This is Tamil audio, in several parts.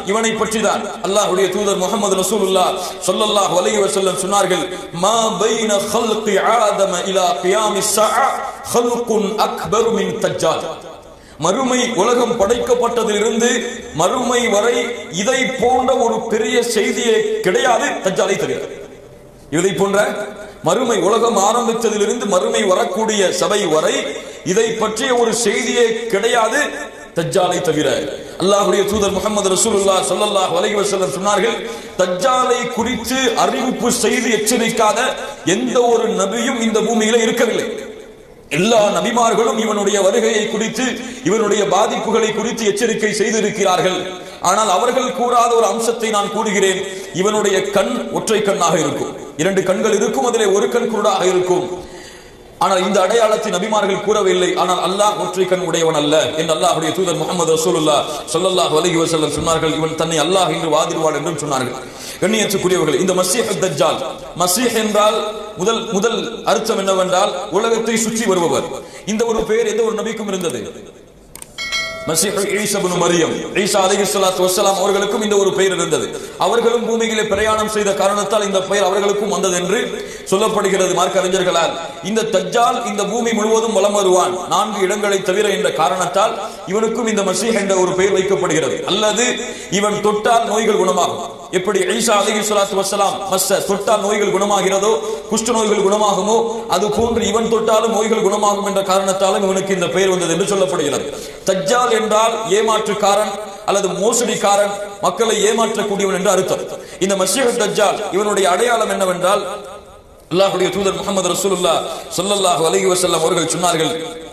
இவனை பற்றி தான் அல்லாஹ்வுடைய தூதர் முகமது ரசூலுல்லாஹ் ஸல்லல்லாஹு அலைஹி வஸல்லம் சொன்னார்கள் மா பைன خلق ஆதம இலா கியாமிஸ் ஸஆ خلق அக்பர் மின் தஜ்ஜால் மறுமை உலகம் படைக்கப்பட்டதிலிருந்து மறுமை வரை இதை போன்ற ஒரு பெரிய செய்தியே கிடையாது தஜ்ஜாலை தவிர இதை போன்ற மறுமை உலகம் ஆரம்பித்ததிலிருந்து மறுமை வரக்கூடிய சபை வரை இதை பற்றிய ஒரு செய்தியே கிடையாது தஜ்ஜாலை தவிர அல்லாஹ்வுடைய தூதர் முகமது ரசூலுல்லாஹ் ஸல்லல்லாஹு அலைஹி வஸல்லம் சொன்னார்கள் தஜ்ஜாலை குறித்து அறிவிப்பு செய்து எச்சரிக்காத எந்த ஒரு நபியும் இந்த பூமியில இருக்கவில்லை எல்லா நபிமார்களும் இவனுடைய வருகையை குறித்து இவனுடைய பாதிப்புகளை குறித்து எச்சரிக்கை செய்திருக்கிறார்கள் ஆனால் அவர்கள் கூறாத ஒரு அம்சத்தை நான் கூறுகிறேன் இவனுடைய கண் ஒற்றை கண்ணாக இருக்கும் இரண்டு கண்கள் இருக்கும் அதிலே ஒரு கண் குருடாக இருக்கும் ஆனால் இந்த அடையாளத்தை நபிமார்கள் கூறவில்லை ஆனால் அல்லாஹ் ஒற்றை கண் உடையவன் அல்ல என்று அல்லாஹ்வுடைய தூதர் முகமது ரசூலுல்லாஹ் ஸல்லல்லாஹு அலைஹி வஸல்லம் சொன்னார்கள் இவன் தன்னை அல்லாஹ் என்று வாதிடுவான் என்றும் சொன்னார்கள் கண்ணியத்துக்குரியவர்கள் இந்த மசீஹ் தஜ்ஜால் மசீஹ் என்றால் முதல் முதல் அர்த்தம் என்னவென்றால் உலகத்தை சுற்றி வருபவர் இந்த ஒரு பெயர் எந்த ஒரு நபிக்கும் இருந்தது மசீஹ் ஈசா இப்னு மரியம் ஈசா அலைஹிஸ்ஸலாத்து வஸ்ஸலாம் அவர்களுக்கும் இந்த ஒரு பெயர் இருந்தது அவர்களும் பூமியிலே பிரயாணம் செய்த காரணத்தால் இந்த பெயர் அவர்களுக்கும் வந்தது என்று சொல்லப்படுகிறது மார்க்க அறிஞர்களால் இந்த தஜ்ஜால் இந்த பூமி முழுவதும் வலம் வருவான் நான்கு இடங்களை தவிர என்ற காரணத்தால் இவனுக்கும் இந்த மசீஹ் என்ற ஒரு பெயர் வைக்கப்படுகிறது அல்லது இவன் தொட்டால் நோய்கள் குணமாகும் எப்படி ஈசா அலைஹிஸ்ஸலாத்து வஸ்ஸலாம் மஸ்ஸ தொட்டால் நோய்கள் குணமாகிறதோ குஷ்ட நோய்கள் குணமாகுமோ அது போன்று இவன் தொட்டாலும் நோய்கள் குணமாகும் என்ற காரணத்தாலும் இவனுக்கு இந்த பெயர் வந்தது என்று சொல்லப்படுகிறது தஜ்ஜால் என்றால் ஏமாற்றுக்காரன் அல்லது மோசடிக்காரன் மக்களை ஏமாற்றக்கூடியவன் என்று அர்த்தம் இந்த மசீஹ் தஜ்ஜால் இவனுடைய அடையாளம் என்னவென்றால் அல்லாஹ்வுடைய தூதர் முகமது ரசூலுல்லாஹ் ஸல்லல்லாஹு அலைஹி வஸல்லம் அவர்கள் சொன்னார்கள்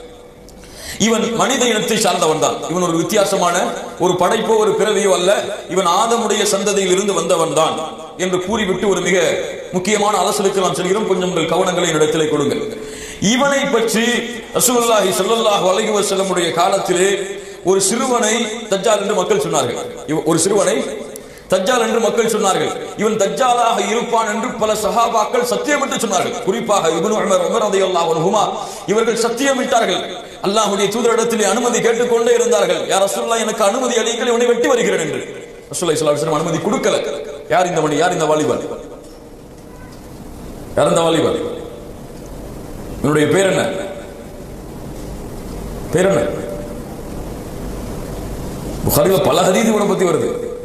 இவன் மனித இனத்தை சார்ந்தவன் தான் இவன் ஒரு வித்தியாசமான ஒரு படைப்போ ஒரு பிறவியோ அல்ல இவன் ஆதமுடைய சந்ததியில் இருந்து வந்தவன் தான் என்று கூறிவிட்டு ஒரு மிக முக்கியமான அலசலுக்கு நாம் செல்கிறோம் கொஞ்சம் உங்கள் கவனங்களை என்னிடத்திலே கொடுங்கள் இவனை பற்றி ரசூலுல்லாஹி ஸல்லல்லாஹு அலைஹி வஸல்லமுடைய காலத்திலே ஒரு சிறுவனை தஜ்ஜால் என்று மக்கள் சொன்னார்கள் இவ- ஒரு சிறுவனை தஜ்ஜால் என்று மக்கள் சொன்னார்கள் இவன் தஜ்ஜாலாக இருப்பான் என்று பல சஹாபாக்கள் சத்தியமிட்டு சொன்னார்கள் குறிப்பாக இப்னு உமர் உமர் ரலியல்லாஹு அன்ஹுமா இவர்கள் சத்தியமிட்டார்கள் அல்லாஹ்வுடைய தூதரிடத்திலே அனுமதி கேட்டுக்கொண்டே இருந்தார்கள் யார் ரசூலுல்லாஹ் எனக்கு அனுமதி அளியுங்கள் இவனை வெட்டி வருகிறேன் என்று ரசூலுல்லாஹி ஸல்லல்லாஹு அலைஹி வஸல்லம் அனுமதி கொடுக்கல யார் இந்த மணி யார் இந்த வாலிபன் யார் இந்த வாலிபன் இவனுடைய பேர் என்ன பேர் என்ன புகாரில பல ஹதீது இவனை பத்தி வருது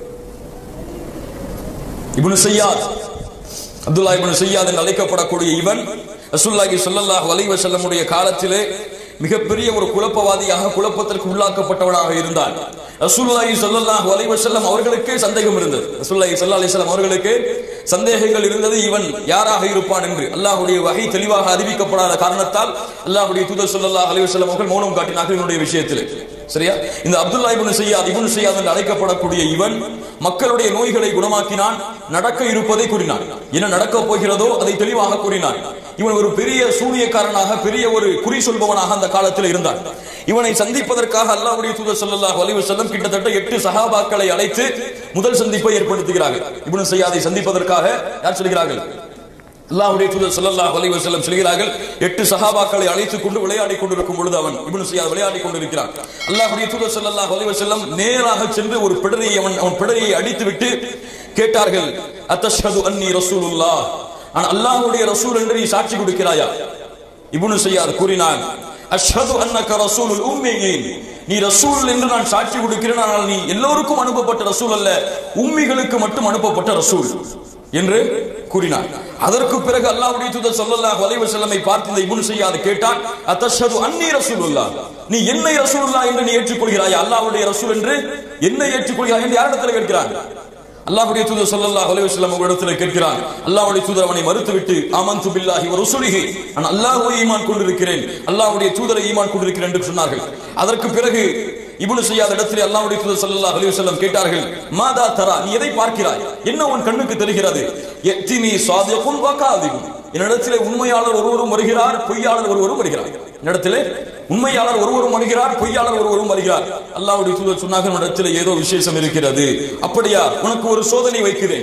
இப்னு சையாத் அப்துல்லா இப்னு சையாத் என்று அழைக்கப்படக்கூடிய இவன் ரசூலுல்லாஹி ஸல்லல்லாஹு அலைஹி வஸல்லமுடைய காலத்திலே மிகப்பெரிய ஒரு குழப்பவாதியாக குழப்பத்திற்கு உள்ளாக்கப்பட்டவனாக இருந்தான் ரசூலுல்லாஹி ஸல்லல்லாஹு அலைஹி வஸல்லம் அவர்களுக்கே சந்தேகம் இருந்தது ரசூலுல்லாஹி ஸல்லல்லாஹு அலைஹி வஸல்லம் அவர்களுக்கு சந்தேகங்கள் இருந்தது இவன் யாராக இருப்பான் என்று அல்லாஹ்வுடைய வகை தெளிவாக அறிவிக்கப்படாத காரணத்தால் அல்லாஹ்வுடைய தூதர் ஸல்லல்லாஹு அலைஹி வஸல்லம் அவர்கள் மௌனம் காட்டினார்கள் இவனுடைய விஷயத்தில் சரியா இந்த அப்துல்லா இப்னு சையாத் இப்னு சையாத் என்று அழைக்கப்படக்கூடிய இவன் மக்களுடைய நோய்களை குணமாக்கினான் நடக்க இருப்பதை கூறினான் என்ன நடக்கப் போகிறதோ அதை தெளிவாக கூறினான் இவன் ஒரு பெரிய சூனியக்காரனாக பெரிய ஒரு குறி சொல்பவனாக அந்த காலத்தில் இருந்தான் இவனை சந்திப்பதற்காக அல்லாஹ்வுடைய தூதர் ஸல்லல்லாஹு அலைஹி வஸல்லம் கிட்டத்தட்ட எட்டு சஹாபாக்களை அழைத்து முதல் சந்திப்பை ஏற்படுத்துகிறார்கள் இப்னு சையாதை சந்திப்பதற்காக யார் சொல்கிறார்கள் அல்லாஹ்வுடைய தூதர் ஸல்லல்லாஹு அலைஹி வஸல்லம் சொல்கிறார்கள் எட்டு சஹாபாக்களை அழைத்துக் கொண்டு விளையாடிக் கொண்டிருக்கும் பொழுது அவன் இப்னு சையாத் விளையாடிக் கொண்டிருக்கிறான் அல்லாஹ்வுடைய தூதர் ஸல்லல்லாஹு அலைஹி வஸல்லம் நேராக சென்று ஒரு பிடரியை அவன் அவன் பிடரியை அடித்துவிட்டு கேட்டார்கள் அத்தஷ்ஹது அன்னி ரசூலுல்லாஹ் ஆனா அல்லாஹ்வுடைய ரசூல் என்று நீ சாட்சி கொடுக்கிறாயா இப்னு சையாத் கூறினான் அஷ்ஹது அன்னக ரசூலுல் உம்மீன் நீ ரசூல் என்று நான் சாட்சி கொடுக்கிறேன் ஆனால் நீ எல்லோருக்கும் அனுப்பப்பட்ட ரசூல் அல்ல உம்மிகளுக்கு மட்டும் அனுப்பப்பட்ட ரசூல் என்று கூறினார் அதற்கு பிறகு அல்லாஹ்வுடைய தூதர் ஸல்லல்லாஹு அலைஹி வஸல்லமை பார்த்து இந்த இப்னு சையாத் கேட்டான் அத்தஷ்ஹது அன்னி ரசூலுல்லாஹ் நீ என்னை ரசூலுல்லாஹ் என்று நீ ஏற்றுக்கொள்கிறாய் அல்லாஹ்வுடைய ரசூல் என்று என்னை ஏற்றுக்கொள்கிறாய் என்று யாரிடத்தில் கேட்கிறான் அல்லாஹ்வுடைய தூதர் ஸல்லல்லாஹு அலைஹி வஸல்லம் அவரிடத்தில் கேட்கிறான் அல்லாஹ்வுடைய தூதர் அவனை மறுத்துவிட்டு ஆமன்து பில்லாஹி வ ருசுலிஹி நான் அல்லாஹ்வை ஈமான் கொண்டிருக்கிறேன் அல்லாஹ்வுடைய தூதரை ஈமான் கொண்டிருக்கிறேன் என்று சொன்னார்கள் அதற்கு பிறகு இப்னு சையாத் இடத்திலே அல்லாஹ்வுடைய தூதர் ஸல்லல்லாஹு அலைஹி வஸல்லம் கேட்டார்கள் மாதா தரா நீ எதை பார்க்கிறாய் என்ன உன் கண்ணுக்கு தெரிகிறது யத்தினி சாதிகுன் வ காதிபுன் என்னிடத்திலே உண்மையாளர் ஒருவரும் வருகிறார் பொய்யாளர் ஒருவரும் வருகிறார் என்னிடத்திலே உண்மையாளர் ஒருவரும் வருகிறார் பொய்யாளர் ஒருவரும் வருகிறார் அல்லாஹ்வுடைய தூதர் சொன்னார்கள் உன்னிடத்திலே ஏதோ விசேஷம் இருக்கிறது அப்படியா உனக்கு ஒரு சோதனை வைக்கிறேன்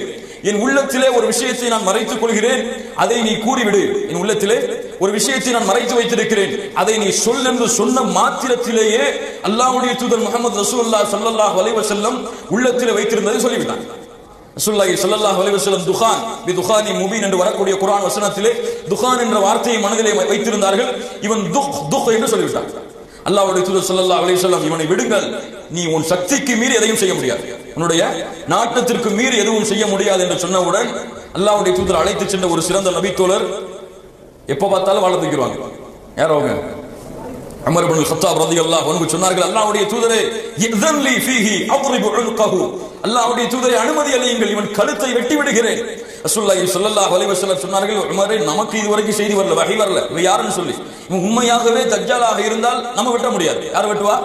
என் உள்ளத்திலே ஒரு விஷயத்தை நான் மறைத்துக் கொள்கிறேன் அதை நீ கூறிவிடு என் உள்ளத்திலே ஒரு விஷயத்தை நான் மறைத்து வைத்திருக்கிறேன் அதை நீ சொல் என்று சொன்ன மாத்திரத்திலேயே அல்லாஹ்வுடைய தூதர் முகமது ரசூலுல்லாஹ் ஸல்லல்லாஹு அலைஹி வஸல்லம் உள்ளத்திலே வைத்திருந்ததை சொல்லிவிட்டான் ரசூலுல்லாஹி ஸல்லல்லாஹு அலைஹி வஸல்லம் துகான் பி துகானி முபீன் என்று வரக்கூடிய குர்ஆன் வசனத்திலே துகான் என்ற வார்த்தையை மனதிலே வைத்திருந்தார்கள் இவன் துக் துக் என்று சொல்லிவிட்டான் அல்லாஹ்வுடைய தூதர் ஸல்லல்லாஹு அலைஹி வஸல்லம் இவனை விடுங்கள் நீ உன் சக்திக்கு மீறி எதையும் செய்ய முடியாது உன்னுடைய நாட்டத்திற்கு மீறி எதுவும் செய்ய முடியாது என்று சொன்னவுடன் அல்லாஹ்வுடைய தூதர் அழைத்து சென்ற ஒரு சிறந்த நபித்தோழர் எப்ப பார்த்தாலும் வாழ தூக்கிடுவாங்க யார் அவங்க அமர் இப்னு கத்தாப் ரலியல்லாஹு அன்ஹு சொன்னார்கள் அல்லாஹ்வுடைய தூதரே இذن لي فيه اضرب عنقه அல்லாஹ்வுடைய தூதரே அனுமதி அளியுங்கள் இவன் கழுத்தை வெட்டி விடுகிறேன் ரசூலுல்லாஹி ஸல்லல்லாஹு அலைஹி வஸல்லம் சொன்னார்கள் உமரே நமக்கு இதுவரைக்கும் செய்தி வரல வகை வரல இவன் யாருன்னு சொல்லி இவன் உண்மையாகவே தஜ்ஜாலாக இருந்தால் நம்ம வெட்ட முடியாது யார் வெட்டுவா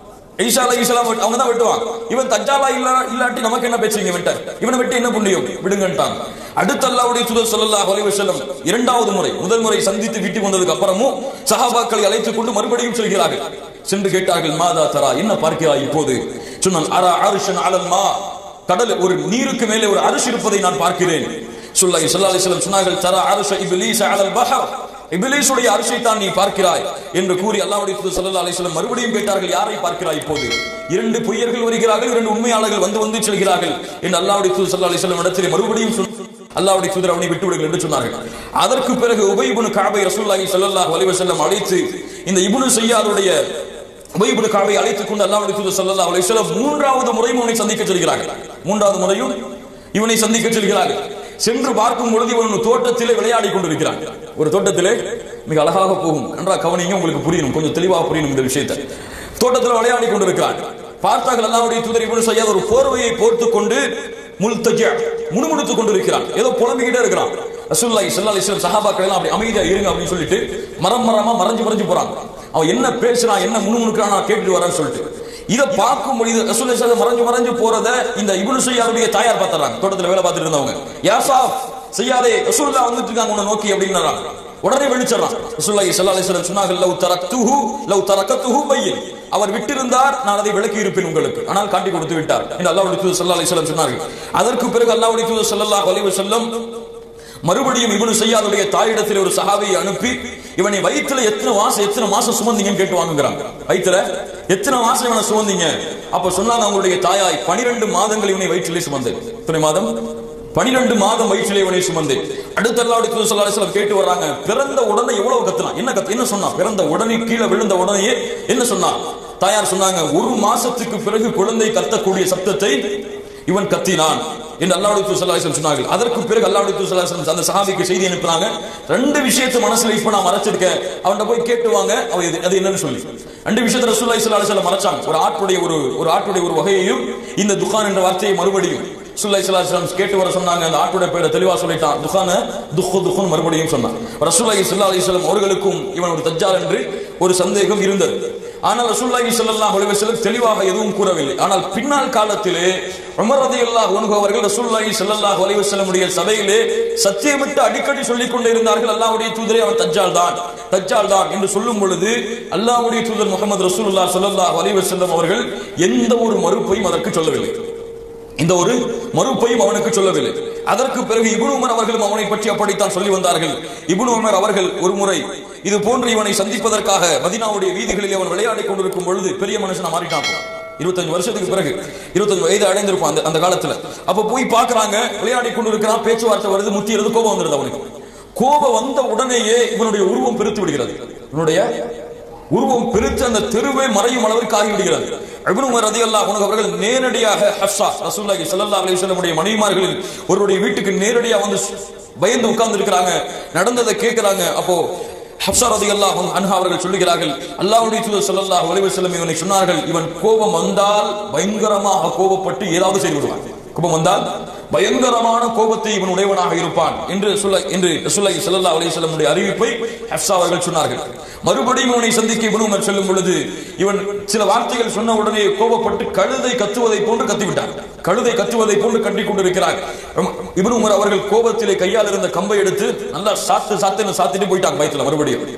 ஈசா அலை இஸ்லாம் அவங்க தான் வெட்டுவாங்க இவன் தஜ்ஜாலா இல்ல இல்லாட்டி நமக்கு என்ன பேசுவீங்க வெட்ட இவனை வெட்டி என்ன புண்ணியம் விடுங்கன்ட்டாங்க அடுத்த அல்லாஹ்வுடைய தூதர் ஸல்லல்லாஹு அலைஹி வஸல்லம் இரண்டாவது முறை முதல் முறை சந்தித்து வீட்டுக்கு வந்ததுக்கு அப்புறமும் சஹாபாக்களை அழைத்துக் கொண்டு மறுபடியும் செல்கிறார்கள் சென்று கேட்டார்கள் மாதா தரா என்ன பார்க்கிறாய் இப்போது சொன்னான் அரா அரிஷன் அலல் மா கடல் ஒரு நீருக்கு மேலே ஒரு அரிசி இருப்பதை நான் பார்க்கிறேன் சுல்லாஹி ஸல்லல்லாஹு அலைஹி வஸல்லம் சொன்னார்கள் தரா அரிஷ இப்லீஸ் அலல் பஹர் இபிலிசுடைய அரிசை தான் நீ பார்க்கிறாய் என்று கூறி அல்லாஹ்வுடைய தூதர் ஸல்லல்லாஹு அலைஹி வஸல்லம் மறுபடியும் கேட்டார்கள் யாரை பார்க்கிறாய் இப்போது இரண்டு பொய்யர்கள் வருகிறார்கள் இரண்டு உண்மையாளர்கள் வந்து வந்து செல்கிறார்கள் என்று அல்லாஹ்வுடைய தூதர் ஸல்லல்லாஹு அலைஹி வஸல்லம் இடத்திலே மறுபடியும் சொன்ன அல்லாஹ்வுடைய தூதர் அவனை விட்டு விடுங்கள் என்று சொன்னார்கள் அதற்கு பிறகு உபை இப்னு கஅபை ரசூலுல்லாஹி ஸல்லல்லாஹு அலைஹி வஸல்லம் அழைத்து இந்த இப்னு சய்யாருடைய உபை இப்னு கஅபை அழைத்துக் கொண்டு அல்லாஹ்வுடைய தூதர் ஸல்லல்லாஹு அலைஹி வஸல்லம் மூன்றாவது முறையும் அவனை சந்திக்க செல்கிறார்கள் மூன்றாவது முறையும் இவனை சந்திக்க செல்கிறார்கள் சென்று பார்க்கும் பொழுது இவன் தோட்டத்திலே விளையாடி கொண்டிருக்கிறான் ஒரு தோட்டத்திலே மிக அழகாக போகும் நன்றா கவனிங்க உங்களுக்கு புரியணும் கொஞ்சம் தெளிவாக புரியணும் இந்த விஷயத்தை தோட்டத்தில் விளையாடி கொண்டிருக்கிறான் பார்த்தார்கள் அல்லாவுடைய தூதர் இவனு செய்யாத ஒரு போர்வையை போர்த்து கொண்டு முல்தஜ முணுமுணுத்துக் கொண்டிருக்கிறான் ஏதோ புலம்பிக்கிட்டே இருக்கிறான் ரசூலுல்லாஹி ஸல்லல்லாஹு அலைஹி வஸல்லம் சஹாபாக்கள் எல்லாம் அப்படி அமைதியா இருங்க அப்படின்னு சொல்லிட்டு மரம் மரமா மறைஞ்சு மறைஞ்சு போறாங்க அவன் என்ன பேசுறான் என்ன முணுமுணுக்கிறான் நான் கேட்டுட்டு வரேன்னு சொல்லிட்டு இதை பார்க்கும் பொழுது ரசூலுல்லாஹி ஸல்லல்லாஹு மறைஞ்சு மறைஞ்சு போறத இந்த இப்னு சய்யாருடைய தாயார் பார்த்தறாங்க தோட்டத்துல வேலை பார்த்துட்டு இருந்தவங்க யாசாப் செய்யாதே ரசூலுல்லாஹ் வந்துட்டு இருக்காங்க உன்னை நோக்கி அப்படின்றாங்க உடனே வெளிச்சறான் ரசூலுல்லாஹி ஸல்லல்லாஹு அலைஹி வஸல்லம் சொன்னார்கள் லவ் தரக்துஹு லவ் தரக்கத்துஹு பையின் அவர் விட்டிருந்தார் நான் அதை விளக்கி இருப்பேன் உங்களுக்கு ஆனால் காட்டி கொடுத்து விட்டார் என்று அல்லாஹ்வுடைய தூதர் ஸல்லல்லாஹு அலைஹி வஸல்லம் சொன்னார்கள் அதற்கு பிறகு அல்லாஹ்வுடைய தூதர் ஸல்லல்லாஹு அலைஹி வஸல்லம் மறுபடியும் இவனு செய்யாதுடைய தாயிடத்தில் ஒரு சஹாபியை அனுப்பி இவனை வயிற்றுல எத்தனை மாசம் எத்தனை மாசம் சுமந்தீங்கன்னு கேட்டு வாங்குகிறாங்க வயிற்றுல எத்தனை மாசம் இவனை சுமந்தீங்க அப்ப சொன்னாங்க அவங்களுடைய தாயாய் பனிரெண்டு மாதங்கள் இவனை வயிற்றிலே சுமந்தேன் எத்தனை மாதம் பனிரெண்டு மாதம் வயிற்றிலே இவனை சுமந்தேன் அடுத்த அல்லாவுடைய தூதர் ஸல்லல்லாஹு அலைஹி வஸல்லம் கேட்டு வர்றாங்க பிறந்த உடனே எவ்வளவு கத்துனான் என்ன கத்து என்ன சொன்னா பிறந்த உடனே கீழே விழுந்த உடனே என்ன சொன்னா தாயார் சொன்னாங்க ஒரு மாசத்துக்கு பிறகு குழந்தை கத்தக்கூடிய சத்தத்தை இவன் கத்தினான் என்று அல்லாவுடைய தூதர் ஸல்லல்லாஹு அலைஹி வஸல்லம் சொன்னார்கள் அதற்கு பிறகு அல்லாவுடைய தூதர் ஸல்லல்லாஹு அலைஹி வஸல்லம் அந்த சஹாபிக்கு செய்தி அனுப்புறாங்க ரெண்டு விஷயத்தை மனசுல இப்ப நான் மறைச்சிருக்கேன் அவன்கிட்ட போய் கேட்டுவாங்க அவ இது அது என்னன்னு சொல்லி ரெண்டு விஷயத்தை ரசூலுல்லாஹி ஸல்லல்லாஹு அலைஹி வஸல்லம் மறைச்சாங்க ஒரு ஆட்டுடைய ஒரு ஒரு ஆட்டுடைய ஒரு வகையையும் இந்த துகான் என்ற வார்த்தையை மறுபடியும் ரசூலுல்லாஹி ஸல்லல்லாஹு அலைஹி வஸல்லம் கேட்டு வர சொன்னாங்க அந்த ஆட்டுடைய பேரை தெளிவா சொல்லிட்டான் துகான துக்கு துக்குன்னு மறுபடியும் சொன்னான் ரசூலுல்லாஹி ஸல்லல்லாஹு அலைஹி வஸல்லம் அவர்களுக்கும் இவன் ஒரு தஜ்ஜால் என்று ஒரு சந்தேகம் இருந்தது ஆனால் ரசூலுல்லாஹி ஸல்லல்லாஹு அலைஹி வஸல்லம் தெளிவாக எதுவும் கூறவில்லை ஆனால் பின்னால் காலத்திலே உமர் ரலியல்லாஹு அன்ஹு அவர்கள் ரசூலுல்லாஹி ஸல்லல்லாஹு அலைஹி வஸல்லமுடைய சபையிலே சத்தியமிட்டு அடிக்கடி சொல்லிக் கொண்டே இருந்தார்கள் அல்லாஹ்வுடைய தூதரே அவன் தஜ்ஜால் தான் தஜ்ஜால் தான் என்று சொல்லும் பொழுது அல்லாஹ்வுடைய தூதர் முகமது ரசூலுல்லாஹ் ஸல்லல்லாஹு அலைஹி வஸல்லம் அவர்கள் எந்த ஒரு மறுப்பையும் அதற்கு சொல்லவில்லை இந்த ஒரு மறுப்பையும் அவனுக்கு சொல்லவில்லை அதற்கு பிறகு இப்னு உமர் அவர்களும் அவனை பற்றி அப்படித்தான் சொல்லி வந்தார்கள் இப்னு உமர் அவர்கள் ஒரு முறை இது போன்று இவனை சந்திப்பதற்காக மதினாவுடைய வீதிகளில் அவன் விளையாடி கொண்டிருக்கும் பொழுது பெரிய மனுஷனா மாறிட்டான் இருபத்தஞ்சு வருஷத்துக்கு பிறகு இருபத்தஞ்சு வயது அடைந்திருப்பான் அந்த அந்த காலத்துல அப்ப போய் பாக்குறாங்க விளையாடி கொண்டிருக்கிறான் பேச்சுவார்த்தை வருது முத்தியது கோபம் வந்துருது அவனுக்கு கோபம் வந்த உடனேயே இவனுடைய உருவம் பெருத்து விடுகிறது இவனுடைய உருவம் பெருத்து அந்த தெருவே மறையும் அளவிற்கு ஆகிவிடுகிறது இப்னு உமர் ரலியல்லாஹு அன்ஹு அவர்கள் நேரடியாக ஹஃப்ஸா ரசூலுல்லாஹி ஸல்லல்லாஹு அலைஹி வஸல்லம் உடைய மனைவிமார்களில் ஒருவருடைய வீட்டுக்கு நேரடியா வந்து பயந்து உட்கார்ந்து இருக்கிறாங்க நடந்ததை கேட்கிறாங்க அப்போ ஹப்சா ரலியல்லாஹு அன்ஹா அவர்கள் சொல்லுகிறார்கள் அல்லாஹ்வுடைய தூதர் ஸல்லல்லாஹு அலைஹி வஸல்லம் இவனை சொன்னார்கள் இவன் கோபம் வந்தால் பயங்கரமாக கோபப்பட்டு ஏதாவது செய்து விடுவான் கோபம் வந்தால் பயங்கரமான கோபத்தை இவன் உடையவனாக இருப்பான் என்று சொல்ல என்று ரசூலுல்லாஹி ஸல்லல்லாஹு அலைஹி வஸல்லம் அறிவிப்பை ஹப்சா அவர்கள் சொன்னார்கள் மறுபடியும் இவனை சந்திக்க இப்னு உமர் செல்லும் பொழுது இவன் சில வார்த்தைகள் சொன்ன உடனே கோபப்பட்டு கழுதை கத்துவதை போன்று கத்திவிட்டான் கழுதை கத்துவதை போன்று கட்டி கொண்டிருக்கிறார் இப்னு உமர் அவர்கள் கோபத்திலே கையால் இருந்த கம்பை எடுத்து நல்லா சாத்து சாத்துன்னு சாத்திட்டு போயிட்டாங்க பயத்துல மறுபடியும்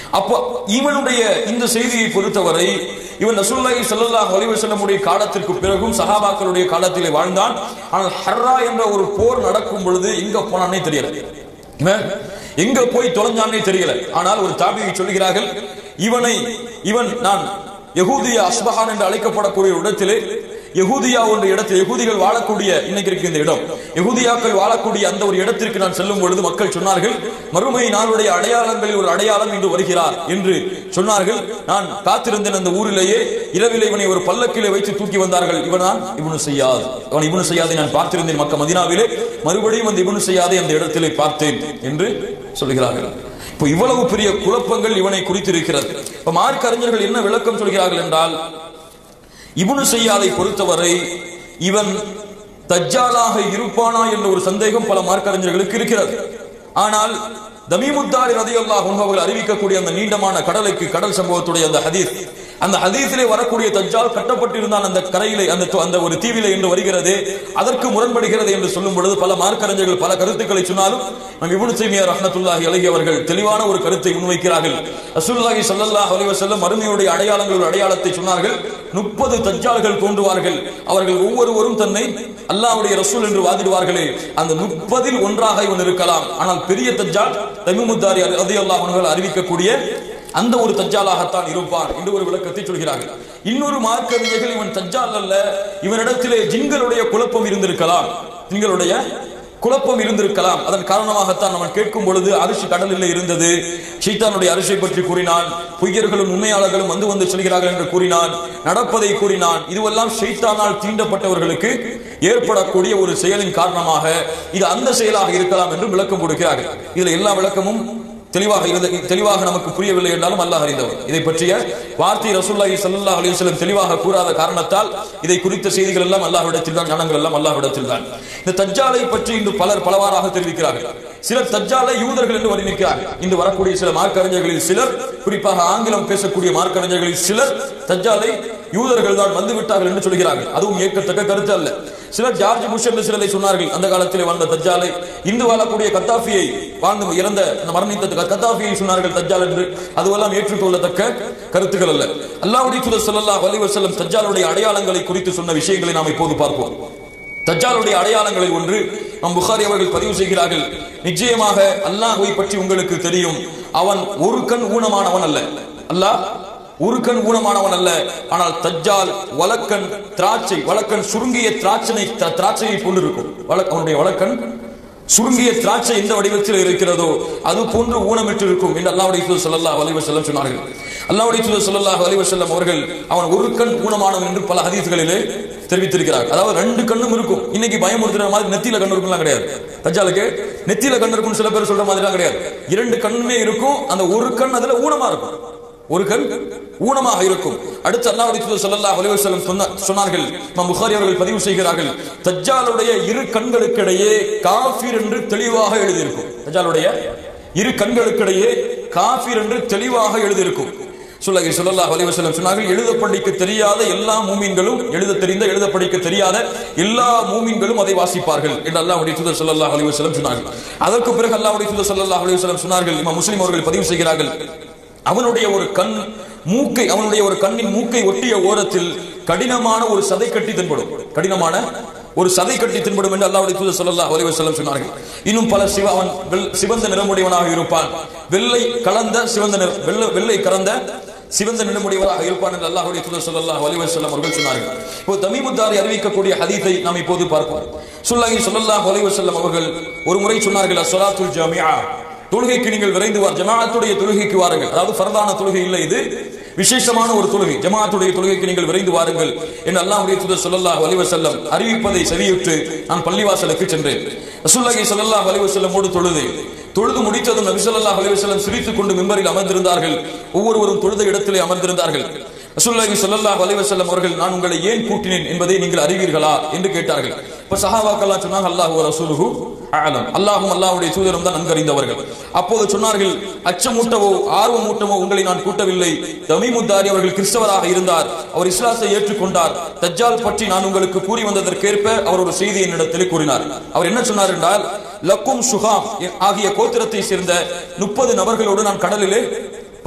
அப்போ இவனுடைய இந்த செய்தியை பொறுத்தவரை இவன் ரசூலுல்லாஹி ஸல்லல்லாஹு அலைஹி வஸல்லமுடைய காலத்திற்கு பிறகும் சஹாபாக்களுடைய காலத்திலே வாழ்ந்தான் ஆனால் ஹர்ரா என்ற ஒரு போர் நடக்கும் பொழுது எங்க போனானே தெரியல இவன் எங்க போய் தொலைஞ்சானே தெரியல ஆனால் ஒரு தாபியை சொல்கிறார்கள் இவனை இவன் நான் யகூதிய அஸ்பஹான் என்று அழைக்கப்படக்கூடிய ஒரு இடத்திலே யகூதியா என்ற இடத்தில் யகூதிகள் வாழக்கூடிய இன்னைக்கு இருக்கு இந்த இடம் யகூதியாக்கள் வாழக்கூடிய அந்த ஒரு இடத்திற்கு நான் செல்லும் பொழுது மக்கள் சொன்னார்கள் மறுமை நாளுடைய அடையாளங்களில் ஒரு அடையாளம் இன்று வருகிறார் என்று சொன்னார்கள் நான் காத்திருந்தேன் அந்த ஊரிலேயே இரவிலே இவனை ஒரு பல்லக்கிலே வைத்து தூக்கி வந்தார்கள் இவன் தான் இவனு செய்யாது அவன் இவனு செய்யாதை நான் பார்த்திருந்தேன் மக்க மதினாவிலே மறுபடியும் அந்த இவனு செய்யாதை அந்த இடத்திலே பார்த்தேன் என்று சொல்கிறார்கள் இப்போ இவ்வளவு பெரிய குழப்பங்கள் இவனை குறித்திருக்கிறது இப்ப மார்க் அறிஞர்கள் என்ன விளக்கம் சொல்கிறார்கள் என்றால் இவனு செய்யாதை பொறுத்தவரை இவன் தஜ்ஜாலாக இருப்பானா என்ற ஒரு சந்தேகம் பல மார்க்கறிஞர்களுக்கு இருக்கிறது ஆனால் தமிமுத்தாரி ரதியல்லாஹ் அவர்கள் அறிவிக்கக்கூடிய அந்த நீண்டமான கடலுக்கு கடல் சம்பவத்துடைய அந்த ஹதீஸ் அந்த ஹதீஸிலே வரக்கூடிய தஜ்ஜால் கட்டப்பட்டிருந்தான் அந்த கரையிலே அந்த அந்த ஒரு தீவிலே என்று வருகிறது அதற்கு முரண்படுகிறது என்று சொல்லும் பொழுது பல மார்க்கறிஞர்கள் பல கருத்துக்களை சொன்னாலும் நம் இப்னு தய்மியா ரஹ்மத்துல்லாஹி அலைஹி அவர்கள் தெளிவான ஒரு கருத்தை முன்வைக்கிறார்கள் ரசூலுல்லாஹி ஸல்லல்லாஹு அலைஹி வஸல்லம் மறுமையுடைய அடையாளங்கள் ஒரு அடையாளத்தை சொன்னார்கள் முப்பது தஜ்ஜால்கள் தோன்றுவார்கள் அவர்கள் ஒவ்வொருவரும் தன்னை அல்லாஹ்வுடைய ரசூல் என்று வாதிடுவார்களே அந்த முப்பதில் ஒன்றாக இவன் இருக்கலாம் ஆனால் பெரிய தஜ்ஜால் தமிமுத்தாரி ரதியல்லாஹு அன்ஹு அறிவிக்கக்கூடிய அந்த ஒரு தஜ்ஜாலாகத்தான் இருப்பான் என்று ஒரு விளக்கத்தை சொல்கிறார்கள் இன்னொரு மார்க்கவியர்கள் இவன் தஜ்ஜால் அல்ல இவனிடத்திலே ஜின்களுடைய குழப்பம் இருந்திருக்கலாம் ஜின்களுடைய குழப்பம் இருந்திருக்கலாம் அதன் காரணமாகத்தான் அவன் கேட்கும் பொழுது அரிசி கடலில் இருந்தது ஷைத்தானுடைய அரிசை பற்றி கூறினான் பொய்யர்களும் உண்மையாளர்களும் வந்து வந்து செல்கிறார்கள் என்று கூறினான் நடப்பதை கூறினான் இதுவெல்லாம் ஷைத்தானால் தீண்டப்பட்டவர்களுக்கு ஏற்படக்கூடிய ஒரு செயலின் காரணமாக இது அந்த செயலாக இருக்கலாம் என்று விளக்கம் கொடுக்கிறார்கள் இதுல எல்லா விளக்கமும் தெளிவாக இருந்த தெளிவாக நமக்கு புரியவில்லை என்றாலும் அல்லாஹ் அறிந்தவர் இதை பற்றிய வார்த்தை ரசூல்லாஹி ஸல்லல்லாஹு அலைஹி வஸல்லம் தெளிவாக கூறாத காரணத்தால் இதை குறித்த செய்திகள் எல்லாம் அல்லாஹ்விடத்தில் தான் ஞானங்கள் எல்லாம் அல்லாஹ்விடத்தில் தான் இந்த தஜ்ஜாலை பற்றி இன்று பலர் பலவாறாக தெரிவிக்கிறார்கள் சிலர் தஜ்ஜாலை யூதர்கள் என்று வர்ணிக்கிறார்கள் இன்று வரக்கூடிய சில மார்க்கறிஞர்களில் சிலர் குறிப்பாக ஆங்கிலம் பேசக்கூடிய மார்க்கறிஞர்களில் சிலர் தஜ்ஜாலை யூதர்கள் தான் வந்து விட்டார்கள் என்று சொல்கிறார்கள் அதுவும் ஏற்கத்தக்க கருத்து அல்ல சிலர் ஜார்ஜ் புஷ் என்று சிலரை சொன்னார்கள் அந்த காலத்திலே வாழ்ந்த தஜ்ஜாலை இன்று வாழக்கூடிய கத்தாஃபியை வாழ்ந்து இறந்த அந்த மரணித்த கத்தாஃபியை சொன்னார்கள் தஜ்ஜால் என்று அதுவெல்லாம் ஏற்றுக்கொள்ளத்தக்க கருத்துக்கள் அல்ல அல்லாஹ்வுடைய தூதர் ஸல்லல்லாஹு அலைஹி வஸல்லம் தஜ்ஜாலுடைய அடையாளங்களை குறித்து சொன்ன விஷயங்களை நாம் இப்போது பார்ப்போம் தஜ்ஜாலுடைய அடையாளங்களில் ஒன்று நம் புகாரி அவர்கள் பதிவு செய்கிறார்கள் நிச்சயமாக அல்லாஹ்வை பற்றி உங்களுக்கு தெரியும் அவன் ஒரு கண் ஊனமானவன் அல்ல அல்லாஹ் ஒரு கண் ஊனமானவன் அல்ல ஆனால் தஜ்ஜால் வலக்கண் திராட்சை வலக்கண் சுருங்கிய திராட்சனை த- திராட்சையை போன்றிருக்கும் வலக் அவனுடைய வலக்கண் சுருங்கிய திராட்சை எந்த வடிவத்தில் இருக்கிறதோ அது போன்று ஊனமிட்டு இருக்கும் என்று அல்லாஹ்வுடைய தூதர் ஸல்லல்லாஹு அலைஹி வஸல்லம் சொன்னார்கள் அல்லாஹ்வுடைய தூதர் ஸல்லல்லாஹு அலைஹி வஸல்லம் அவர்கள் அவன் ஒரு கண் ஊனமானவன் என்று பல ஹதீஸ்களிலே தெரிவித்திருக்கிறார் அதாவது ரெண்டு கண்ணும் இருக்கும் இன்னைக்கு பயமுறுத்துற மாதிரி நெத்தியில கண்ணு இருக்கும்லாம் கிடையாது தஜ்ஜாலுக்கு நெத்தியில கண்ணு இருக்கும்னு சில பேர் சொல்ற மாதிரிலாம் கிடையாது இரண்டு கண்ணுமே இருக்கும் அந்த ஒரு கண் அதுல ஊனமா இருக்கும் ஒரு கண் ஊனமாக இருக்கும் அடுத்து அல்லாஹ்வுடைய தூதர் ஸல்லல்லாஹு அலைஹி வஸல்லம் சொன்ன- சொன்னார்கள் இமாம் புகாரி அவர்கள் பதிவு செய்கிறார்கள் தஜ்ஜாலுடைய இரு கண்களுக்கிடையே காஃபிர் என்று தெளிவாக எழுதியிருக்கும் தஜ்ஜாலுடைய இரு கண்களுக்கிடையே காஃபிர் என்று தெளிவாக எழுதியிருக்கும் சுல்லகி ஸல்லல்லாஹு அலைஹி வஸல்லம் சொன்னார்கள் எழுத படிக்க தெரியாத எல்லா மூமின்களும் எழுத தெரிந்த எழுத படிக்க தெரியாத எல்லா மூமின்களும் அதை வாசிப்பார்கள் என்று அல்லாஹ்வுடைய தூதர் ஸல்லல்லாஹு அலைஹி வஸல்லம் சொன்னார்கள் அதற்கு பிறகு அல்லாஹ்வுடைய தூதர் ஸல்லல்லாஹு அலைஹி வஸல்லம் சொன்னார்கள் இமாம் முஸ்லிம் அவர்கள் பதிவு செய்கிறார்கள் அவனுடைய ஒரு கண் மூக்கை அவனுடைய ஒரு கண்ணின் மூக்கை ஒட்டிய ஓரத்தில் கடினமான ஒரு சதை கட்டி தென்படும் கடினமான ஒரு சதை கட்டி தென்படும் என்று அல்லாஹ்வுடைய தூதர் ஸல்லல்லாஹு அலைஹி வஸல்லம் சொன்னார்கள் இன்னும் பல சிவ அவன் வெள்- சிவந்த நிறமுடையவனாக இருப்பான் வெள்ளை கலந்த சிவந்த நிற வெள்ளை வெள்ளை கலந்த சிவந்த நிறமுடையவராக இருப்பான் என்று அல்லாஹ்வுடைய தூதர் ஸல்லல்லாஹு அலைஹி வஸல்லம் அவர்கள் சொன்னார்கள் இப்போ தமீமுத்தாரி அறிவிக்கக்கூடிய ஹதீஸை நாம் இப்போது பார்ப்போம் சுல்லாஹி ஸல்லல்லாஹு அலைஹி வஸல்லம் அவர்கள் ஒரு முறை சொன்னார்கள் அஸ்ஸலாத்துல் ஜாமிஆ தொழுகைக்கு நீங்கள் விரைந்து வார் ஜமாஅத்துடைய தொழுகைக்கு வாருங்கள் அதாவது ஃபர்தான தொழுகை இல்லை இது விசேஷமான ஒரு தொழுகை ஜமாஅத்துடைய தொழுகைக்கு நீங்கள் விரைந்து வாருங்கள் என்று அல்லாஹ்வுடைய தூதர் ஸல்லல்லாஹு அலைஹி வஸல்லம் அறிவிப்பதை செவியுற்று நான் பள்ளிவாசலுக்கு சென்றேன் ரசூலுல்லாஹி ஸல்லல்லாஹு அலைஹி வஸல்லமோடு தொழுது தொழுது முடித்ததும் நபி ஸல்லல்லாஹு அலைஹி வஸல்லம் சிரித்துக் கொண்டு மிம்பரில் அமர்ந்திருந்தார்கள் ஒவ்வொருவரும் தொழுத இடத்திலே அமர்ந்திருந்தார்கள் ரசூலுல்லாஹி ஸல்லல்லாஹு அலைஹி வஸல்லம் அவர்கள் நான் உங்களை ஏன் கூட்டினேன் என்பதை நீங்கள் அறிவீர்களா என்று கேட்டார்கள் இப்ப சஹாபாக்கெல்லாம் சொன்னாங்க அல்லாஹ் வ ரசூலுஹு அலம் அல்லாஹும் அல்லாஹ்வுடைய தூதரும் தான் நன்கறிந்தவர்கள் அப்போது சொன்னார்கள் அச்சமூட்டவோ ஆர்வமூட்டவோ உங்களை நான் கூட்டவில்லை தமீமுத்தாரி அவர்கள் கிறிஸ்தவராக இருந்தார் அவர் இஸ்லாத்தை ஏற்றுக்கொண்டார் தஜ்ஜால் பற்றி நான் உங்களுக்கு கூறி வந்ததற்கேற்ப அவர் ஒரு செய்தி என்னிடத்தில் கூறினார் அவர் என்ன சொன்னார் என்றால் லக்கும் சுகாம் ஆகிய கோத்திரத்தை சேர்ந்த முப்பது நபர்களோடு நான் கடலிலே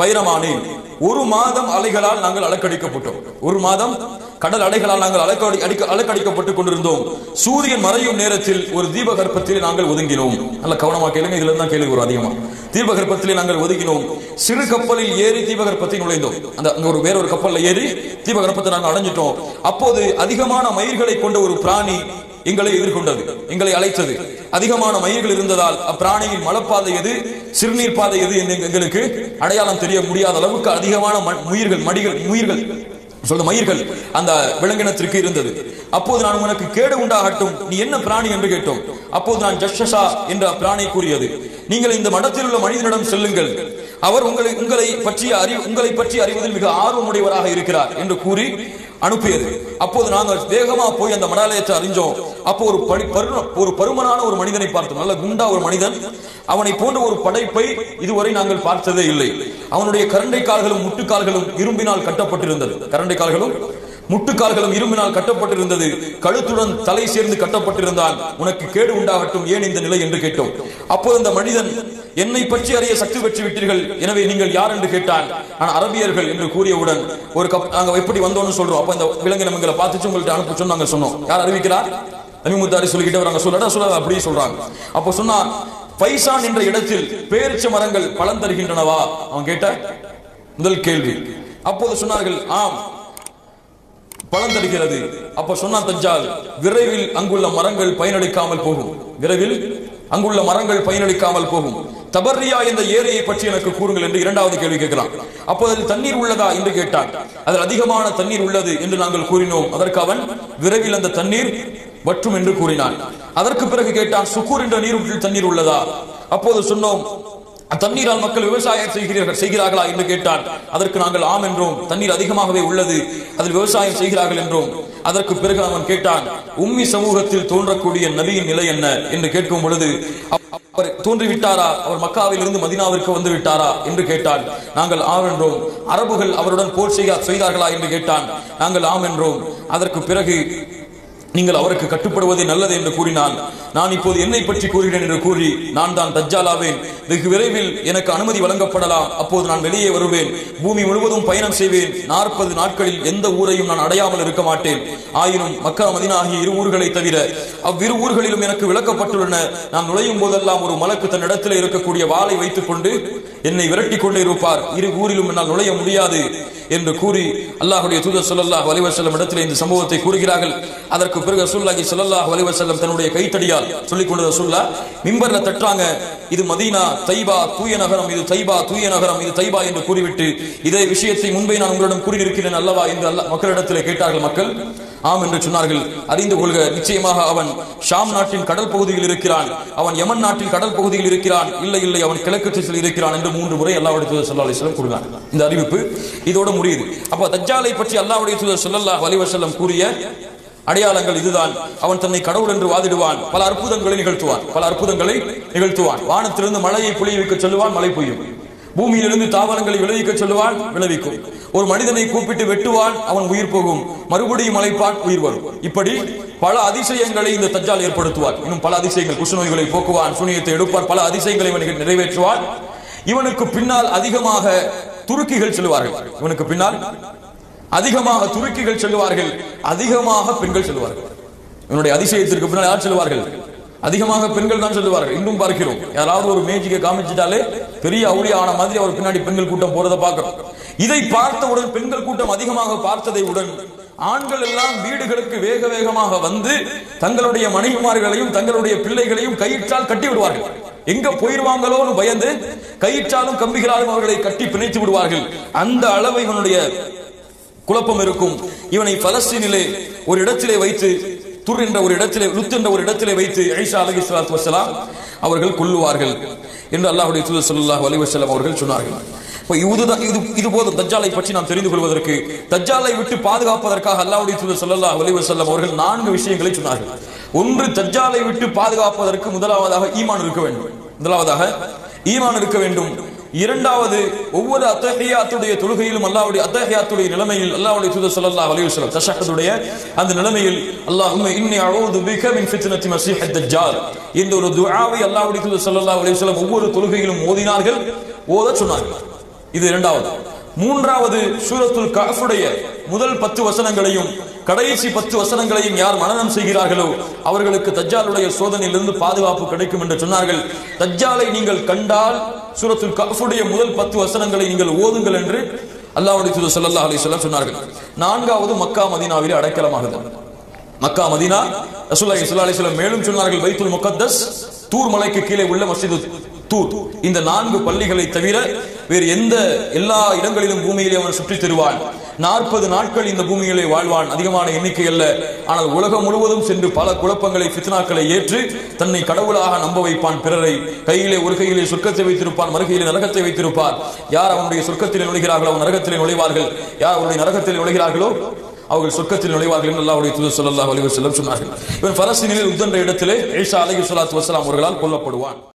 பயணமானேன் ஒரு மாதம் அலைகளால் நாங்கள் அலக்கடிக்கப்பட்டோம் ஒரு மாதம் கடல் அலைகளால் நாங்கள் அலக்கடி அடிக்க அலக்கடிக்கப்பட்டுக் கொண்டிருந்தோம் சூரியன் மறையும் நேரத்தில் ஒரு தீபகற்பத்தில் நாங்கள் ஒதுங்கினோம் நல்ல கவனமா கேளுங்க இதுல தான் கேள்வி வரும் அதிகமா தீபகற்பத்திலே நாங்கள் ஒதுங்கினோம் சிறு கப்பலில் ஏறி தீபகற்பத்தை நுழைந்தோம் அந்த அங்க ஒரு வேற ஒரு கப்பல்ல ஏறி தீபகற்பத்தை நாங்கள் அடைஞ்சிட்டோம் அப்போது அதிகமான மயிர்களை கொண்ட ஒரு பிராணி எங்களை எதிர்கொண்டது எங்களை அழைத்தது அதிகமான மயிர்கள் இருந்ததால் அப்பிராணியின் மலப்பாதை எது சிறுநீர் பாதை எது என்று எங்களுக்கு அடையாளம் தெரிய முடியாத அளவுக்கு அதிகமான ம- முயிர்கள் மடிகள் முயிர்கள் சொல்ல மயிர்கள் அந்த விலங்கினத்திற்கு இருந்தது அப்போது நான் உனக்கு கேடு உண்டாகட்டும் நீ என்ன பிராணி என்று கேட்டோம் அப்போது நான் ஜஷஷா என்ற பிராணி கூறியது நீங்கள் இந்த மடத்தில் உள்ள மனிதனிடம் செல்லுங்கள் அவர் உங்களை உங்களை பற்றிய அறி உங்களை பற்றி அறிவதில் மிக ஆர்வமுடையவராக இருக்கிறார் என்று கூறி அனுப்பியது அப்போது நாங்கள் வேகமா போய் அந்த மடாலயத்தை அறிஞ்சோம் அப்போ ஒரு படி பரு- ஒரு பருமனான ஒரு மனிதனை பார்த்தோம் நல்ல குண்டா ஒரு மனிதன் அவனை போன்ற ஒரு படைப்பை இதுவரை நாங்கள் பார்த்ததே இல்லை அவனுடைய கரண்டை கால்களும் முட்டுக்கால்களும் இரும்பினால் கட்டப்பட்டிருந்தது கரண்டை கால்களும் முட்டுக்கால்களும் இரும்பினால் கட்டப்பட்டிருந்தது கழுத்துடன் தலை சேர்ந்து கட்டப்பட்டிருந்தான் உனக்கு கேடு உண்டாகட்டும் ஏன் இந்த நிலை என்று கேட்டோம் அப்போது அந்த மனிதன் என்னை பற்றி அறிய சக்தி பெற்று விட்டீர்கள் எனவே நீங்கள் யார் என்று கேட்டான் நான் அரபியர்கள் என்று கூறியவுடன் ஒரு கப் நாங்க எப்படி வந்தோம்னு சொல்றோம் அப்ப இந்த விலங்கினம் எங்களை பார்த்துச்சு உங்கள்ட்ட அனுப்ப சொன்னு நாங்க சொன்னோம் யார் அறிவிக்கிறார் நபிமுத்தாரி சொல்லிக்கிட்டே வராங்க சொல்லடா சொல்ல அப்படியே சொல்றாங்க அப்போ சொன்னா பைசான் என்ற இடத்தில் பேரிச்ச மரங்கள் பலன் தருகின்றனவா அவன் கேட்ட முதல் கேள்வி அப்போது சொன்னார்கள் ஆம் பலன் தருகிறது அப்ப சொன்னான் தஞ்சால் விரைவில் அங்குள்ள மரங்கள் பயனளிக்காமல் போகும் விரைவில் அங்குள்ள மரங்கள் பயனளிக்காமல் போகும் தபர்ரியா என்ற ஏரியை பற்றி எனக்கு கூறுங்கள் என்று இரண்டாவது கேள்வி கேட்கிறான் அப்போ அதில் தண்ணீர் உள்ளதா என்று கேட்டான் அதில் அதிகமான தண்ணீர் உள்ளது என்று நாங்கள் கூறினோம் அதற்கு அவன் விரைவில் அந்த தண்ணீர் வற்றும் என்று கூறினான் அதற்கு பிறகு கேட்டான் சுக்கூர் என்ற நீரூற்றில் தண்ணீர் உள்ளதா அப்போது சொன்னோம் தண்ணீரால் மக்கள் விவசாயம் செய்கிறார்கள் செய்கிறார்களா என்று கேட்டான் அதற்கு நாங்கள் ஆம் என்றோம் தண்ணீர் அதிகமாகவே உள்ளது அதில் விவசாயம் செய்கிறார்கள் என்றோம் அதற்கு பிறகு அவன் கேட்டான் உம்மி சமூகத்தில் தோன்றக்கூடிய நபியின் நிலை என்ன என்று கேட்கும் பொழுது அவர் தோன்றிவிட்டாரா அவர் மக்காவில் இருந்து மதினாவிற்கு வந்து விட்டாரா என்று கேட்டான் நாங்கள் ஆம் என்றோம் அரபுகள் அவருடன் போர் செய்ய செய்தார்களா என்று கேட்டான் நாங்கள் ஆம் என்றோம் அதற்கு பிறகு நீங்கள் அவருக்கு கட்டுப்படுவதே நல்லது என்று கூறினான் நான் இப்போது என்னை பற்றி கூறுகிறேன் என்று கூறி நான் தான் தஜ்ஜாலாவேன் வெகு விரைவில் எனக்கு அனுமதி வழங்கப்படலாம் அப்போது நான் வெளியே வருவேன் பூமி முழுவதும் பயணம் செய்வேன் நாற்பது நாட்களில் எந்த ஊரையும் நான் அடையாமல் இருக்க மாட்டேன் ஆயினும் மக்கா மதினா ஆகிய இரு ஊர்களை தவிர அவ்விரு ஊர்களிலும் எனக்கு விளக்கப்பட்டுள்ளன நான் நுழையும் போதெல்லாம் ஒரு மலக்கு தன் இடத்திலே இருக்கக்கூடிய வாளை வைத்துக் கொண்டு என்னை விரட்டி கொண்டே இருப்பார் இரு ஊரிலும் என்னால் நுழைய முடியாது என்று கூறி அல்லாஹுடைய தூதர் ஸல்லல்லாஹு அலைஹி வஸல்லம் இடத்திலே இந்த சம்பவத்தை கூறுகிறார்கள் அதற்கு பிறகு ரசூலுல்லாஹி ஸல்லல்லாஹு அலைஹி வஸல்லம் தன்னுடைய கைத்தடியால் சொல்லிக் கொண்டு ரசூல்லா மிம்பர்ல தட்டுறாங்க இது மதீனா தைபா தூய நகரம் இது தைபா தூய நகரம் இது தைபா என்று கூறிவிட்டு இதே விஷயத்தை முன்பே நான் உங்களிடம் கூறியிருக்கிறேன் அல்லவா என்று அல்ல மக்களிடத்திலே கேட்டார்கள் மக்கள் ஆம் என்று சொன்னார்கள் அறிந்து கொள்க நிச்சயமாக அவன் ஷாம் நாட்டின் கடல் பகுதியில் இருக்கிறான் அவன் யமன் நாட்டில் கடல் பகுதியில் இருக்கிறான் இல்லை இல்லை அவன் கிழக்கு திசையில் இருக்கிறான் என்று மூன்று முறை அல்லாஹ்வுடைய தூதர் ஸல்லல்லாஹு அலைஹி வஸல்லம் கூறினார் இந்த அறிவிப்பு இதோட முடியுது அப்ப தஜ்ஜாலை பற்றி அல்லாஹ்வுடைய தூதர் ஸல்லல்லாஹு அலைஹி வஸல்லம் கூறிய அடையாளங்கள் இதுதான் அவன் தன்னை கடவுள் என்று வாதிடுவான் பல அற்புதங்களை நிகழ்த்துவான் பல அற்புதங்களை நிகழ்த்துவான் வானத்திலிருந்து மழையை பொழிவிக்க சொல்லுவான் மழை பொய்யும் பூமியிலிருந்து தாவரங்களை விளைவிக்க சொல்லுவான் விளைவிக்கும் ஒரு மனிதனை கூப்பிட்டு வெட்டுவான் அவன் உயிர் போகும் மறுபடியும் அழைப்பான் உயிர் வரும் இப்படி பல அதிசயங்களை இந்த தஜ்ஜால் ஏற்படுத்துவார் இன்னும் பல அதிசயங்கள் குஷ்நோய்களை போக்குவான் சூனியத்தை எடுப்பான் பல அதிசயங்களை இவன் நிறைவேற்றுவான் இவனுக்கு பின்னால் அதிகமாக துருக்கிகள் செல்வார்கள் இவனுக்கு பின்னால் அதிகமாக துருக்கிகள் செல்வார்கள் அதிகமாக பெண்கள் செல்வார்கள் இவனுடைய அதிசயத்திற்கு பின்னால் யார் செல்வார்கள் அதிகமாக பெண்கள் தான் சொல்லுவார்கள் இன்னும் பார்க்கிறோம் யாராவது ஒரு மேஜிக்கை காமிச்சிட்டாலே பெரிய அவுளியா ஆன மாதிரி அவர் பின்னாடி பெண்கள் கூட்டம் போறதை பார்க்கிறோம் இதை பார்த்தவுடன் பெண்கள் கூட்டம் அதிகமாக பார்த்ததை உடன் ஆண்கள் எல்லாம் வீடுகளுக்கு வேக வேகமாக வந்து தங்களுடைய மனைவிமார்களையும் தங்களுடைய பிள்ளைகளையும் கயிற்றால் கட்டி விடுவார்கள் எங்க போயிருவாங்களோன்னு பயந்து கயிற்றாலும் கம்பிகளாலும் அவர்களை கட்டி பிணைத்து விடுவார்கள் அந்த அளவு இவனுடைய குழப்பம் இருக்கும் இவனை பலஸ்தீனிலே ஒரு இடத்திலே வைத்து துர் என்ற ஒரு இடத்திலே லுத் என்ற ஒரு இடத்திலே வைத்து ஐஷா அலஹி சலாத்து வசலாம் அவர்கள் கொல்லுவார்கள் என்று அல்லாஹுடைய தூதர் ஸல்லல்லாஹு அலைஹி வஸல்லம் அவர்கள் சொன்னார்கள் இப்போ இதுதான் இது இது போதும் தஜ்ஜாலை பற்றி நாம் தெரிந்து கொள்வதற்கு தஜ்ஜாலை விட்டு பாதுகாப்பதற்காக அல்லாஹ்வுடைய தூதர் ஸல்லல்லாஹு அலைஹி வஸல்லம் அவர்கள் நான்கு விஷயங்களை சொன்னார்கள் ஒன்று தஜ்ஜாலை விட்டு பாதுகாப்பதற்கு முதலாவதாக ஈமான் இருக்க வேண்டும் முதலாவதாக ஈமான் இருக்க வேண்டும் இரண்டாவது ஒவ்வொரு அத்தஹியாத்துடைய தொழுகையிலும் அல்லாஹ்வுடைய அத்தஹியாத்துடைய நிலைமையில் அல்லாஹ்வுடைய தூதர் ஸல்லல்லாஹு அலைஹி வஸல்லம் தஷஹதுடைய அந்த நிலைமையில் அல்லாஹும்ம இன்னி அஊது பிக மின் ஃபித்னத்தி மஸீஹ் தஜ்ஜால் இந்த ஒரு துஆவை அல்லாஹ்வுடைய தூதர் ஸல்லல்லாஹு அலைஹி வஸல்லம் ஒவ்வொரு தொழுகையிலும் ஓதினார்கள் ஓத சொன்னார்கள் இது இரண்டாவது மூன்றாவது சூரத்துல் கஃபுடைய முதல் பத்து வசனங்களையும் கடைசி பத்து வசனங்களையும் யார் மனனம் செய்கிறார்களோ அவர்களுக்கு தஜ்ஜாலுடைய சோதனையிலிருந்து பாதுகாப்பு கிடைக்கும் என்று சொன்னார்கள் தஜ்ஜாலை நீங்கள் கண்டால் சூரத்துல் கஃபுடைய முதல் பத்து வசனங்களை நீங்கள் ஓதுங்கள் என்று அல்லாஹ்வுடைய தூதர் ஸல்லல்லாஹு அலைஹி வஸல்லம் சொன்னார்கள் நான்காவது மக்கா மதீனாவிலே அடைக்கலமாகுது மக்கா மதீனா ரசூலுல்லாஹி ஸல்லல்லாஹு அலைஹி வஸல்லம் மேலும் சொன்னார்கள் பைத்துல் முகத்தஸ் தூர் மலைக்கு கீழே உள்ள மஸ்ஜிது தூர் இந்த நான்கு பள்ளிகளை தவிர வேறு எந்த எல்லா இடங்களிலும் பூமியிலே அவன் சுற்றித் திருவான் நாற்பது நாட்கள் இந்த பூமியிலே வாழ்வான் அதிகமான எண்ணிக்கை அல்ல ஆனால் உலகம் முழுவதும் சென்று பல குழப்பங்களை ஃபித்னாக்களை ஏற்று தன்னை கடவுளாக நம்ப வைப்பான் பிறரை கையிலே ஒரு கையிலே சொர்க்கத்தை வைத்திருப்பான் மறுகையிலே நரகத்தை வைத்திருப்பார் யார் அவனுடைய சொர்க்கத்திலே நுழைகிறார்களோ அவன் நரகத்திலே நுழைவார்கள் யார் அவருடைய நரகத்திலே நுழைகிறார்களோ அவர்கள் சொர்க்கத்தில் நுழைவார்கள் என்று அல்லாஹ்வுடைய தூதர் ஸல்லல்லாஹு அலைஹி வஸல்லம் சொன்னார்கள் இவன் பலஸ்தீனில் உத்தன்ற இடத்திலே ஈசா அலைஹி ஸலாத்து வஸலாம் அவர்களால் கொல்லப்படுவான்